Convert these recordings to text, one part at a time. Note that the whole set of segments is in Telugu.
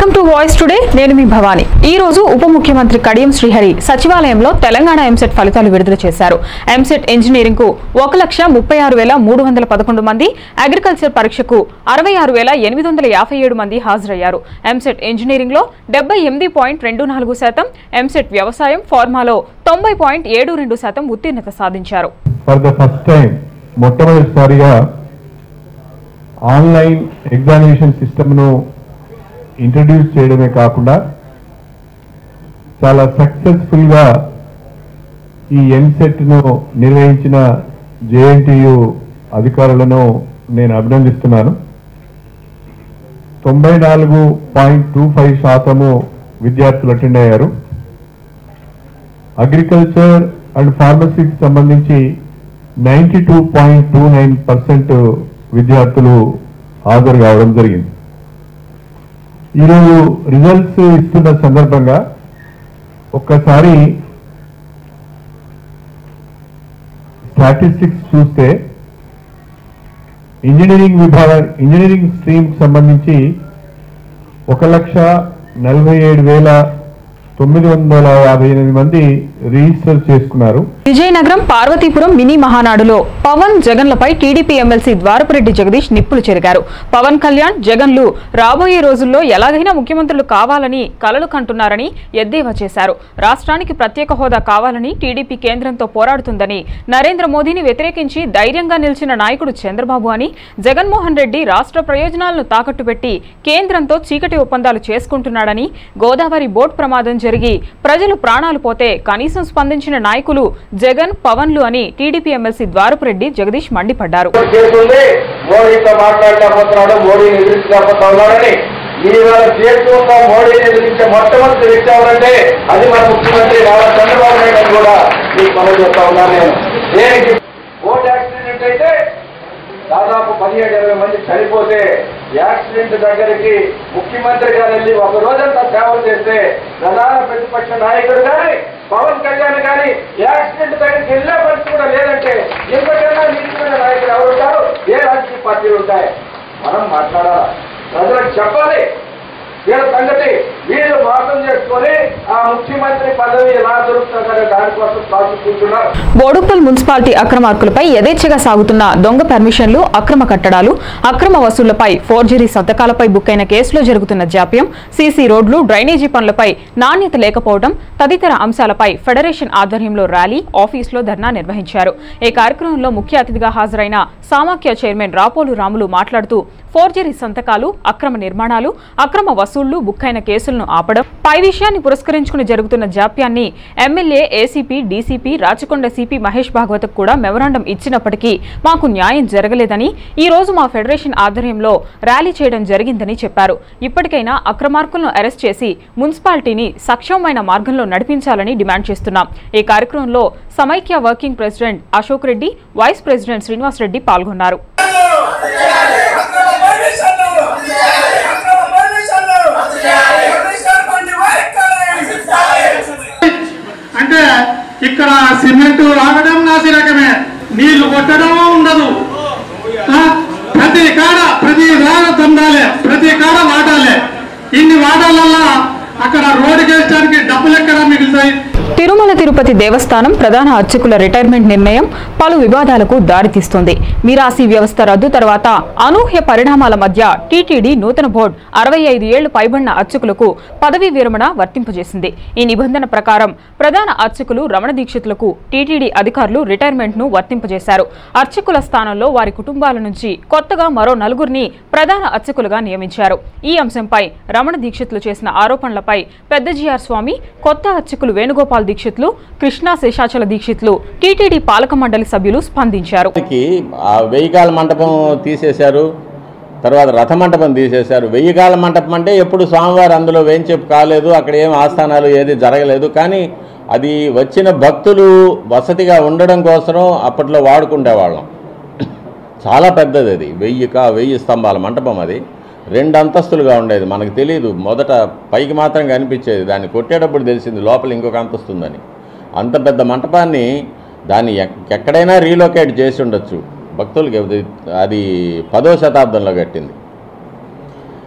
వెల్కమ్ టు వాయిస్ టుడే నేను మీ భవాని ఈ రోజు ఉప ముఖ్యమంత్రి కడియం శ్రీహరి సచివాలయంలో తెలంగాణ ఎంసెట్ ఫలితాలు విడుదల చేశారు ఎంసెట్ ఇంజనీరింగ్ కు ఒక లక్ష ముప్పై ఆరు వేల మూడు వందల పదకొండు మంది అగ్రికల్చర్ పరీక్షకు అరవై ఆరు వేల ఎనిమిది వందల యాభై ఏడు మంది హాజరయ్యారు ఎంసెట్ ఇంజనీరింగ్ లో డెబ్బై ఎనిమిది పాయింట్ రెండు నాలుగు శాతం ఎంసెట్ వ్యవసాయం ఫార్మాలో తొంభై పాయింట్ ఏడు రెండు శాతం ఉత్తీర్ణత సాధించారు ఫర్ ద ఫస్ట్ టైం మొట్టమొదటిసారిగా ఆన్లైన్ ఎగ్జామినేషన్ సిస్టమ్ను ఇంట్రడ్యూస్ చేయడమే కాకుండా చాలా సక్సెస్ఫుల్గా ఈ ఎంసెట్ను నిర్వహించిన జేఎన్టీయు అధికారులను నేను అభినందిస్తున్నాను తొంభై నాలుగు పాయింట్ టూ ఫైవ్ శాతము విద్యార్థులు అటెండ్ అయ్యారు అగ్రికల్చర్ అండ్ ఫార్మసీకి సంబంధించి ninety two point two nine percent విద్యార్థులు హాజరు కావడం జరిగింది ఈరోజు రిజల్ట్స్ ఇస్తున్న సందర్భంగా ఒక్కసారి స్టాటిస్టిక్స్ చూస్తే ఇంజనీరింగ్ విభాగ ఇంజనీరింగ్ స్ట్రీమ్ సంబంధించి ఒక లక్ష నలభై ఏడు వేల తొమ్మిది వందల యాభై ఎనిమిది మంది రిజిస్టర్ చేసుకున్నారు విజయనగరం పార్వతీపురం మినీ మహానాడులో పవన్ జగన్లపై టీడీపీ ఎమ్మెల్సీ ద్వారపురెడ్డి జగదీష్ నిప్పులు చెరిగారు పవన్ కళ్యాణ్ జగన్లు రాబోయే రోజుల్లో ఎలాగైనా ముఖ్యమంత్రులు కావాలని కలలు కంటున్నారని ఎద్దేవా చేశారు రాష్ట్రానికి ప్రత్యేక హోదా కావాలని టీడీపీ కేంద్రంతో పోరాడుతుందని నరేంద్ర మోదీని వ్యతిరేకించి ధైర్యంగా నిలిచిన నాయకుడు చంద్రబాబు అని జగన్మోహన్ రెడ్డి రాష్ట్ర ప్రయోజనాలను తాకట్టు పెట్టి కేంద్రంతో చీకటి ఒప్పందాలు చేసుకుంటున్నాడని గోదావరి బోట్ ప్రమాదం జరిగి ప్రజలు ప్రాణాలు పోతే కనీసం స్పందించిన నాయకులు జగన్ పవన్లు అని టీడీపీ ఎమ్మెల్సీ ద్వారపురెడ్డి జగదీష్ మండిపడ్డారు చేస్తుంది మోడీతో మాట్లాడలేకపోతున్నాడు మోడీని ఎదిరించలేకపోతా ఉన్నాడని ఈవేళ చేస్తున్న మోడీని ఎదిరించే మొట్టమొదటి వ్యక్తి ఎవరంటే అది మన ముఖ్యమంత్రి నారా చంద్రబాబు నాయుడు అని కూడా మీకు మనం చెప్తా ఉన్నాను నేను దేనికి బోట్ యాక్సిడెంట్ అయితే దాదాపు పదిహేడు ఇరవై మంది చనిపోతే యాక్సిడెంట్ దగ్గరికి ముఖ్యమంత్రి గారు వెళ్ళి ఒక రోజంతా సేవలు చేస్తే ప్రధాన ప్రతిపక్ష నాయకుడు కానీ పవన్ కళ్యాణ్ కానీ యాక్సిడెంట్ దగ్గరికి వెళ్ళే పరిస్థితి కూడా లేదంటే ఇంతకన్నా నీతిమైన నాయకులు ఎవరు ఉంటారు ఏ రాజకీయ పార్టీలు ఉంటాయి మనం మాట్లాడాలి ప్రజలకు చెప్పాలి వీళ్ళ సంగతి వీళ్ళు మోసం చేసుకొని ఆ ముఖ్యమంత్రి పదవి ఎలా దొరుకుతుందనే దానికోసం ప్రాచుకుంటున్నారు బోడుప్పల్ మున్సిపాలిటీ అక్రమార్కులపై యథేచ్ఛగా సాగుతున్న దొంగ పర్మిషన్లు అక్రమ కట్టడాలు అక్రమ వసూళ్లపై ఫోర్జరీ సంతకాలపై బుక్కైన కేసులో జరుగుతున్న జాప్యం సీసీ రోడ్లు డ్రైనేజీ పనులపై నాణ్యత లేకపోవడం తదితర అంశాలపై ఫెడరేషన్ ఆధ్వర్యంలో ర్యాలీ ఆఫీసులో ధర్నా నిర్వహించారు ఈ కార్యక్రమంలో ముఖ్య అతిథిగా హాజరైన సామాఖ్య చైర్మన్ రాపోలు రాములు మాట్లాడుతూ ఫోర్జరీ సంతకాలు అక్రమ నిర్మాణాలు అక్రమ వసూళ్లు బుక్కైన కేసులను ఆపడం పై విషయాన్ని పురస్కరించుకుని జరుగుతున్న జాప్యాన్ని MLA ACP DCP Rachakonda CP Mahesh Bhagwat కూడా మెమరాండం ఇచ్చినప్పటికీ మాకు న్యాయం జరగలేదని ఈ రోజు మా ఫెడరేషన్ ఆధ్వర్యంలో ర్యాలీ చేయడం జరిగిందని చెప్పారు ఇప్పటికైనా అక్రమార్కులను అరెస్ట్ చేసి మున్సిపాలిటీని సక్షమమైన మార్గంలో నడిపించాలని డిమాండ్ చేస్తున్నాం ఈ కార్యక్రమంలో Samaikya working president Ashok Reddy vice president Srinivas Reddy పాల్గొన్నారు అంటే ఇక్కడ సిమెంట్ రావడం నాసి రకమే నీళ్లు కొట్టడం ఉండదు ఆ, ప్రతి కాడ ప్రతి వాడ దండాలే ప్రతి కాడ వాడాలే ఇన్ని వాడాలల్లా అక్కడ రోడ్డు వేయడానికి డబ్బులు ఎక్కడ మిగులుతాయి తిరుమల తిరుపతి దేవస్థానం ప్రధాన అర్చకుల రిటైర్మెంట్ నిర్ణయం పలు వివాదాలకు దారితీస్తుంది మీరాసి వ్యవస్థ రద్దు తర్వాత అనూహ్య పరిణామాల మధ్య టీటీడీ నూతన బోర్డు అరవై ఐదు ఏళ్లు పైబడిన అర్చకులకు పదవీ విరమణ వర్తింపజేసింది ఈ నిబంధన ప్రకారం ప్రధాన అర్చకులు రమణ దీక్షితులకు టీటీడీ అధికారులు రిటైర్మెంట్ ను వర్తింపజేశారు అర్చకుల స్థానంలో వారి కుటుంబాల నుంచి కొత్తగా మరో నలుగురిని ప్రధాన అర్చకులుగా నియమించారు ఈ అంశంపై రమణ దీక్షితులు చేసిన ఆరోపణలపై పెద్ద జిఆర్ స్వామి కొత్త అర్చకులు వేణుగోపాల్ దీక్షితులు కృష్ణా శేషాచల దీక్షితులు టీటీడీ పాలక మండలి సభ్యులు స్పందించారు కి ఆ వెయ్యికాల మంటపం తీసేశారు తర్వాత రథ మంటపం తీసేశారు వెయ్యికాల మంటపం అంటే ఎప్పుడు స్వామివారు అందులో వేయించేపు కాలేదు అక్కడ ఏం ఆస్థానాలు ఏది జరగలేదు కానీ అది వచ్చిన భక్తులు వసతిగా ఉండడం కోసం అప్పట్లో వాడుకుండేవాళ్ళం చాలా పెద్దది అది వెయ్యి కా వెయ్యి స్తంభాల మంటపం అది రెండు అంతస్తులుగా ఉండేది మనకు తెలియదు మొదట పైకి మాత్రం కనిపించేది దాన్ని కొట్టేటప్పుడు తెలిసింది లోపల ఇంకొక అంతస్తు ఉందని అంత పెద్ద మంటపాన్ని దాన్ని ఎక్- ఎక్కడైనా రీలొకేట్ చేసి ఉండొచ్చు భక్తులకి అది- అది పదో శతాబ్దంలో కట్టింది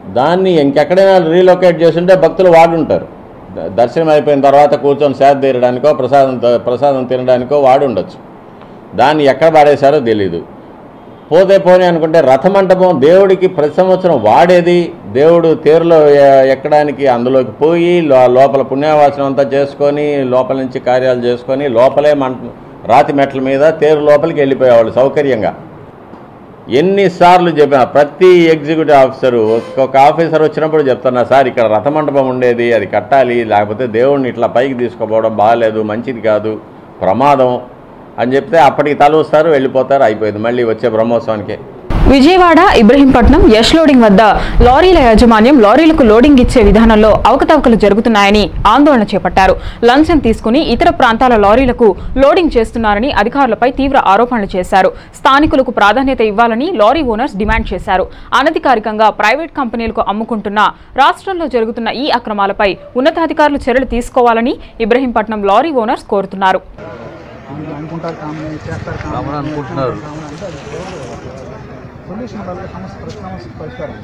దాన్ని ఇంకెక్కడైనా రీలొకేట్ చేస్తుంటే భక్తులు వాడుంటారు ద- దర్శనం అయిపోయిన తర్వాత కూర్చొని సేద తీరడానికో ప్రసాదం త- ప్రసాదం తినడానికో వాడుండొచ్చు దాన్ని ఎక్కడ పాడేశారో తెలీదు పోతే పోనీ అనుకుంటే రథమంటపం దేవుడికి ప్రతి సంవత్సరం వాడేది దేవుడు తేరులో ఎ- ఎక్కడానికి అందులోకి పోయి లో- లోపల పుణ్యవాసనం అంతా చేసుకొని లోపల నుంచి కార్యాలు చేసుకొని లోపలే మంట రాతి మెట్ల మీద తేరు లోపలికి వెళ్ళిపోయేవాళ్ళు సౌకర్యంగా ఎన్నిసార్లు చెప్పిన ప్రతి ఎగ్జిక్యూటివ్ ఆఫీసరు ఒక్కొక్క ఆఫీసర్ వచ్చినప్పుడు చెప్తున్నా సార్ ఇక్కడ రథమండపం ఉండేది అది కట్టాలి లేకపోతే దేవుడిని ఇట్లా పైకి తీసుకుపోవడం బాగాలేదు మంచిది కాదు ప్రమాదం అని చెప్తే అప్పటికి తలూస్తారు వెళ్ళిపోతారు అయిపోయింది మళ్ళీ వచ్చే బ్రహ్మోత్సవానికి విజయవాడ ఇబ్రహీంపట్నం యష్ లోడింగ్ వద్ద లారీల యాజమాన్యం లారీలకు లోడింగ్ ఇచ్చే విధానంలో అవకతవకలు జరుగుతున్నాయని ఆందోళన చేపట్టారు లంచం తీసుకుని ఇతర ప్రాంతాల లారీలకు లోడింగ్ చేస్తున్నారని అధికారులపై తీవ్ర ఆరోపణలు చేశారు స్థానికులకు ప్రాధాన్యత ఇవ్వాలని లారీ ఓనర్స్ డిమాండ్ చేశారు అనధికారికంగా ప్రైవేట్ కంపెనీలకు అమ్ముకుంటున్న రాష్ట్రంలో జరుగుతున్న ఈ అక్రమాలపై ఉన్నతాధికారులు చర్యలు తీసుకోవాలని ఇబ్రహీంపట్నం లారీ ఓనర్స్ కోరుతున్నారు అనుకుంటారు కామన్ చేస్తారు కామన్ అనుకుంటున్నారు సొల్యూషన్ ఉండాలి సమస్య ప్రతి సమస్య పరిష్కారం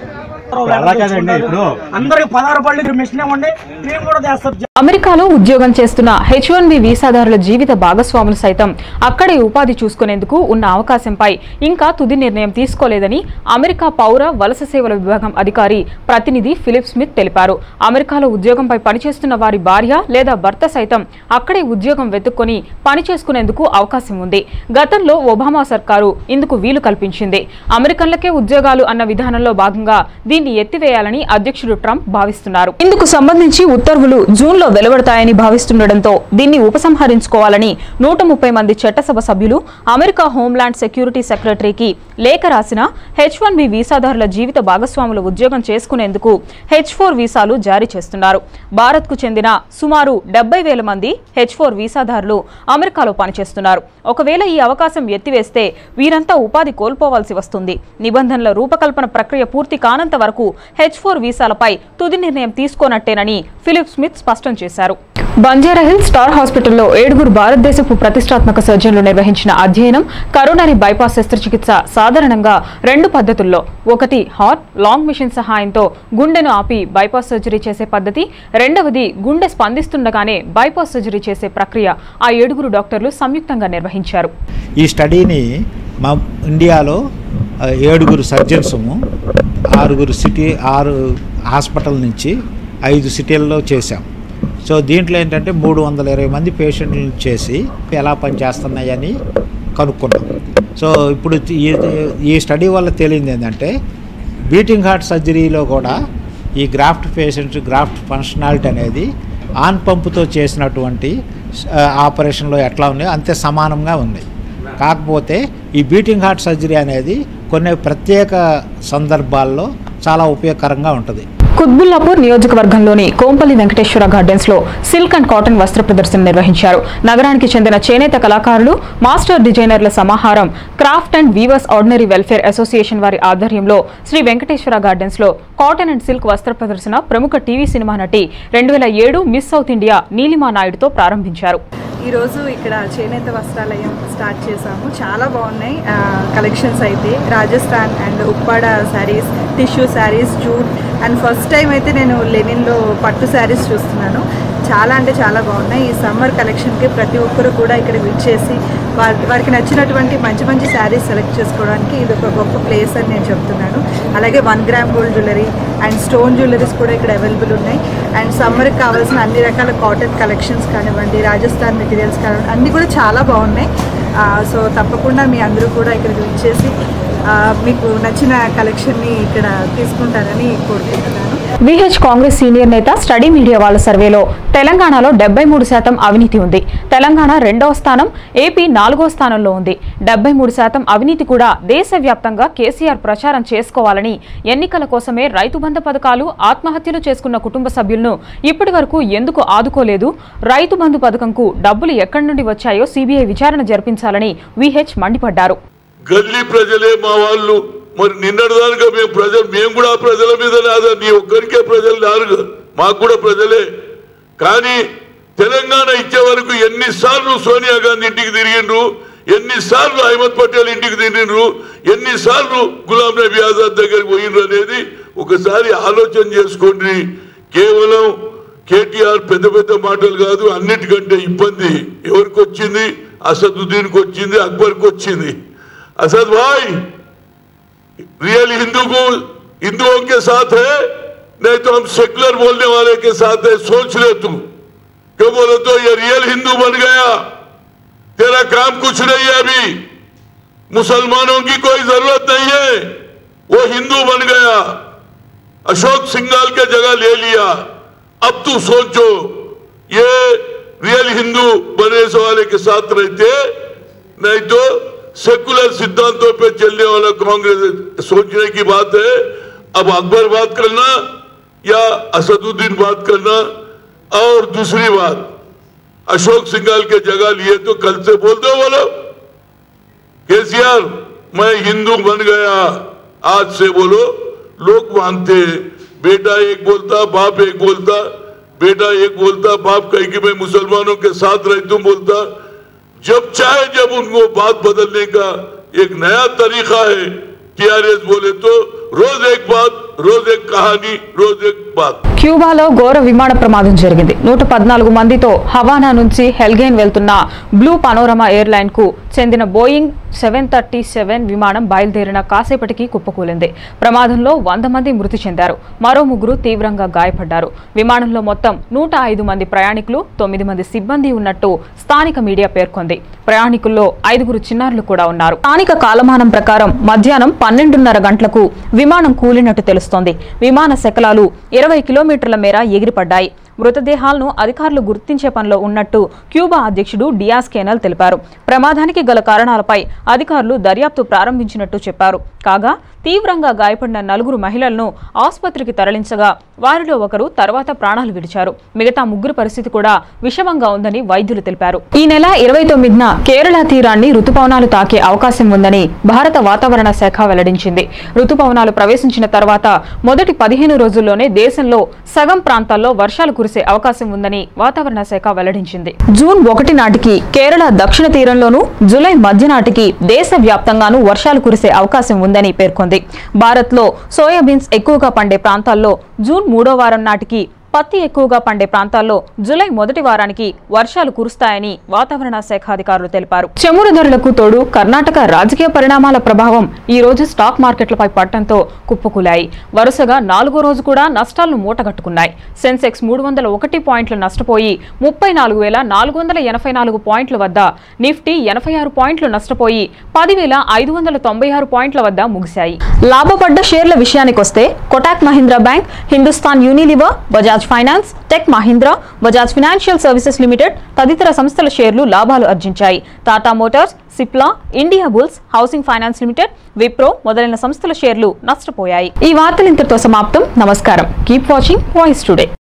అలా కాదండి ఇప్పుడు అందరికి పదహారు పళ్ళు మిషన్ ఇవ్వండి మేము కూడా చేస్తాం అమెరికాలో ఉద్యోగం చేస్తున్న హెచ్ వన్ బి వీసాదారుల జీవిత భాగస్వాములు సైతం అక్కడే ఉపాధి చూసుకునేందుకు ఉన్న అవకాశంపై ఇంకా తుది నిర్ణయం తీసుకోలేదని అమెరికా పౌర వలస సేవల విభాగం అధికారి ప్రతినిధి ఫిలిప్ స్మిత్ తెలిపారు అమెరికాలో ఉద్యోగంపై పనిచేస్తున్న వారి భార్య లేదా భర్త సైతం అక్కడే ఉద్యోగం వెతుక్కొని పని చేసుకునేందుకు అవకాశం ఉంది గతంలో ఒబామా సర్కారు ఇందుకు వీలు కల్పించింది అమెరికన్లకే ఉద్యోగాలు అన్న విధానంలో భాగంగా దీన్ని ఎత్తివేయాలని అధ్యక్షుడు ట్రంప్ భావిస్తున్నారు ఇందుకు సంబంధించి ఉత్తర్వులు జూన్లో వెలువడతాయని భావిస్తుండటంతో దీన్ని ఉపసంహరించుకోవాలని నూట ముప్పై మంది చట్టసభ సభ్యులు అమెరికా హోంలాండ్ సెక్యూరిటీ సెక్రటరీకి లేఖ రాసిన హెచ్ వన్ బి వీసాదారుల జీవిత భాగస్వాములు ఉద్యోగం చేసుకునేందుకు హెచ్ ఫోర్ వీసాలు జారీ చేస్తున్నారు భారత్కు చెందిన సుమారు డెబ్బై వేల మంది హెచ్ ఫోర్ వీసాదారులు అమెరికాలో పనిచేస్తున్నారు ఒకవేళ ఈ అవకాశం ఎత్తివేస్తే వీరంతా ఉపాధి కోల్పోవాల్సి వస్తుంది నిబంధనల రూపకల్పన ప్రక్రియ పూర్తి కానంత వరకు హెచ్ ఫోర్ వీసాలపై తుది నిర్ణయం తీసుకోనట్టేనని ఫిలిప్ స్మిత్ స్పష్టం చేశారు బంజారాహిల్స్ స్టార్ హాస్పిటల్లో ఏడుగురు భారతదేశపు ప్రతిష్టాత్మక సర్జన్లు నిర్వహించిన అధ్యయనం కరోనరీ బైపాస్ శస్త్రచికిత్స సాధారణంగా రెండు పద్ధతుల్లో ఒకటి హార్ట్ లాంగ్ మిషన్ సహాయంతో గుండెను ఆపి బైపాస్ సర్జరీ చేసే పద్ధతి రెండవది గుండె స్పందిస్తుండగానే బైపాస్ సర్జరీ చేసే ప్రక్రియ ఆ ఏడుగురు డాక్టర్లు సంయుక్తంగా నిర్వహించారు ఈ స్టడీని మా ఇండియాలో ఆ, ఏడుగురు సర్జన్సము ఆరుగురు సిటీ ఆరు హాస్పిటల్ నుంచి ఐదు సిటీల్లో చేశాం సో దీంట్లో ఏంటంటే మూడు వందల ఇరవై మంది పేషెంట్లను చేసి ఎలా పనిచేస్తున్నాయని కనుక్కున్నాం సో ఇప్పుడు ఈ ఈ స్టడీ వల్ల తేలింది ఏంటంటే బీటింగ్ హార్ట్ సర్జరీలో కూడా ఈ గ్రాఫ్ట్ పేషెంట్ గ్రాఫ్ట్ ఫంక్షనాలిటీ అనేది ఆన్ పంపుతో చేసినటువంటి ఆ, ఆపరేషన్లో ఎట్లా ఉన్నాయో అంతే సమానంగా ఉంది కాకపోతే ఈ బీటింగ్ హార్ట్ సర్జరీ అనేది కొన్ని ప్రత్యేక సందర్భాల్లో చాలా ఉపయోగకరంగా ఉంటుంది కుత్బుల్లాపూర్ నియోజకవర్గంలోని కోంపల్లి వెంకటేశ్వర గార్డెన్స్ లో సిల్క్ అండ్ కాటన్ వస్త్ర ప్రదర్శన నిర్వహించారు నగరానికి చెందిన చేనేత కళాకారులు మాస్టర్ డిజైనర్ల సమాహారం craft and weavers ordinary welfare association వారి ఆధ్వర్యంలో శ్రీ వెంకటేశ్వర గార్డెన్స్ లో కాటన్ అండ్ సిల్క్ వస్త్ర ప్రదర్శన ప్రముఖ టీవీ సినిమా నటి రెండు వేల ఏడు మిస్ సౌత్ ఇండియా నీలిమా నాయుడుతో ప్రారంభించారు ఈరోజు ఇక్కడ చేనేత వస్త్రాలయం స్టార్ట్ చేసాము చాలా బాగున్నాయి కలెక్షన్స్ అయితే Rajasthan and Uppada saris tissue saris jute and first time అయితే నేను లెనిన్లో పట్టు శారీస్ చూస్తున్నాను చాలా అంటే చాలా బాగున్నాయి ఈ సమ్మర్ కలెక్షన్కి ప్రతి ఒక్కరు కూడా ఇక్కడ విచ్చేసి వారి వారికి నచ్చినటువంటి మంచి మంచి శారీస్ సెలెక్ట్ చేసుకోవడానికి ఇది ఒక గొప్ప ప్లేస్ అని నేను చెప్తున్నాను అలాగే one gram gold jewellery and stone jewelleries కూడా ఇక్కడ అవైలబుల్ ఉన్నాయి అండ్ సమ్మర్కి కావాల్సిన అన్ని రకాల కాటన్ కలెక్షన్స్ కానివ్వండి రాజస్థాన్ మెటీరియల్స్ కానివ్వండి అన్నీ కూడా చాలా బాగున్నాయి ఆ, సో తప్పకుండా మీ అందరూ కూడా ఇక్కడికి వచ్చేసి ఆ, మీకు నచ్చిన కలెక్షన్ని ఇక్కడ తీసుకుంటారని కోరుకుంటున్నాను విహెచ్ కాంగ్రెస్ సీనియర్ నేత స్టడీ మీడియా వాళ్ళ సర్వేలో తెలంగాణలో డెబ్బై మూడు శాతం అవినీతి ఉంది తెలంగాణ రెండవ స్థానం ఏపీ నాలుగో స్థానంలో ఉంది డెబ్బై మూడు శాతం అవినీతి కూడా దేశవ్యాప్తంగా కేసీఆర్ ప్రచారం చేసుకోవాలని ఎన్నికల కోసమే రైతు బంధ పథకాలు ఆత్మహత్యలు చేసుకున్న కుటుంబ సభ్యులను ఇప్పటి వరకు ఎందుకు ఆదుకోలేదు రైతు బంధు పథకంకు డబ్బులు ఎక్కడి నుండి వచ్చాయో సీబీఐ విచారణ జరిపించాలని విహెచ్ మండిపడ్డారు గల్లీ ప్రజలే మా వాళ్ళు మరి నిన్నటిదానిగా మేము ప్రజలు మేము కూడా ఆ ప్రజల మీద రాదా నీ ఒక్కరికే ప్రజలు రారు మాకు కూడా ప్రజలే కానీ తెలంగాణ ఇచ్చే వరకు ఎన్నిసార్లు సోనియా గాంధీ ఇంటికి తిరిగిండ్రు ఎన్నిసార్లు అహ్మద్ పటేల్ ఇంటికి తిరిగిండ్రు ఎన్నిసార్లు గులాం నబీ ఆజాద్ దగ్గరికి పోయిండ్రు అనేది ఒకసారి ఆలోచన చేసుకోండి కేవలం కేటీఆర్ పెద్ద పెద్ద మాటలు కాదు అన్నిటికంటే ఇబ్బంది ఎవరికి వచ్చింది అసదుద్దీన్కి వచ్చింది అక్బర్కి వచ్చింది असद भाई रियल हिंदू को हिंदुओं के साथ है नहीं तो हम सेकुलर बोलने वाले के साथ है सोच ले तू क्यों बोलो तो ये रियल हिंदू बन गया तेरा काम कुछ नहीं है अभी मुसलमानों की कोई जरूरत नहीं है वो हिंदू बन गया अशोक सिंगाल के जगह ले लिया अब तू सोचो ये रियल हिंदू बनने से वाले के साथ रहते नहीं तो सेकुलर सिद्धांतों पे चलने वाला कांग्रेस सोचने की बात है अब अकबर बात करना या असदुद्दीन बात करना और दूसरी बात अशोक सिंगाल के जगह लिए तो कल से बोल दो बोलो केसीआर मैं हिंदू बन गया आज से बोलो लोग मानते हैं बेटा एक बोलता बाप एक बोलता बेटा एक बोलता बाप कहीं कि मैं मुसलमानों के साथ रहता हूं बोलता जब चाहे जब उनको बात बदलने का एक नया तरीका है टीआरएस बोले तो रोज एक बात रोज एक कहानी रोज एक बात క్యూబాలో ఘోర విమాన ప్రమాదం జరిగింది నూట పద్నాలుగు మందితో హవానా నుంచి హెల్గెయిన్ వెళ్తున్న బ్లూ పనోరమా ఎయిర్లైన్ కు చెందిన బోయింగ్ సెవెన్ థర్టీ సెవెన్ విమానం బయలుదేరిన కాసేపటికి కుప్పకూలింది ప్రమాదంలో వంద మంది మృతి చెందారు మరో ముగ్గురు తీవ్రంగా గాయపడ్డారు విమానంలో మొత్తం నూట ఐదు మంది ప్రయాణికులు తొమ్మిది మంది సిబ్బంది ఉన్నట్టు స్థానిక మీడియా పేర్కొంది ప్రయాణికుల్లో ఐదుగురు చిన్నారులు కూడా ఉన్నారు స్థానిక కాలమానం ప్రకారం మధ్యాహ్నం పన్నెండున్నర గంటలకు విమానం కూలినట్టు తెలుస్తోంది విమాన శకలాలు ఇరవై కిలోమీటర్ల మేర ఎగిరిపడ్డాయి మృతదేహాలను అధికారులు గుర్తించే పనిలో ఉన్నట్టు క్యూబా అధ్యక్షుడు డియాస్ కేనల్ తెలిపారు ప్రమాదానికి గల కారణాలపై అధికారులు దర్యాప్తు ప్రారంభించినట్టు చెప్పారు కాగా తీవ్రంగా గాయపడిన నలుగురు మహిళలను ఆసుపత్రికి తరలించగా వారిలో ఒకరు తర్వాత ప్రాణాలు విడిచారు మిగతా ముగ్గురు పరిస్థితి కూడా విషమంగా ఉందని వైద్యులు తెలిపారు ఈ నెల ఇరవై తొమ్మిదిన కేరళ తీరాన్ని రుతుపవనాలు తాకే అవకాశం ఉందని భారత వాతావరణ శాఖ వెల్లడించింది రుతుపవనాలు ప్రవేశించిన తర్వాత మొదటి పదిహేను రోజుల్లోనే దేశంలో సగం ప్రాంతాల్లో వర్షాలు కురిసే అవకాశం ఉందని వాతావరణ శాఖ వెల్లడించింది జూన్ ఒకటి నాటికి కేరళ దక్షిణ తీరంలోనూ జూలై మధ్య నాటికి దేశ వ్యాప్తంగానూ వర్షాలు కురిసే అవకాశం ఉందని పేర్కొంది భారత్లో సోయాబీన్స్ ఎక్కువగా పండే ప్రాంతాల్లో జూన్ మూడో వారం నాటికి పత్తి ఎక్కువగా పండే ప్రాంతాల్లో జూలై మొదటి వారానికి వర్షాలు కురుస్తాయని వాతావరణ శాఖ అధికారులు తెలిపారు చమురు ధరలకు తోడు కర్ణాటక రాజకీయ పరిణామాల ప్రభావం ఈ రోజు స్టాక్ మార్కెట్లపై పడటంతో కుప్పకూలాయి వరుసగా నాలుగో రోజు కూడా నష్టాలను మూటగట్టుకున్నాయి సెన్సెక్స్ మూడు వందల ఒకటి పాయింట్లు నష్టపోయి ముప్పై నాలుగు వేల నాలుగు వందల ఎనభై నాలుగు పాయింట్ల వద్ద నిఫ్టీ ఎనభై ఆరు పాయింట్లు నష్టపోయి పదివేల ఐదు వందల తొంభై ఆరు పాయింట్ల వద్ద ముగిశాయి లాభపడ్డ షేర్ల విషయానికొస్తే Kotak Mahindra bank Hindustan Unilever Bajaj finance tech Mahindra Bajaj financial services limited తదితర సంస్థల షేర్లు లాభాలు ఆర్జించాయి Tata motors Cipla India bulls housing finance limited Wipro మొదలైన సంస్థల షేర్లు నష్టపోయాయి ఈ వార్తలు ఇంతటితో సమాప్తం నమస్కారం కీప్ వాచింగ్ వాయిస్ టుడే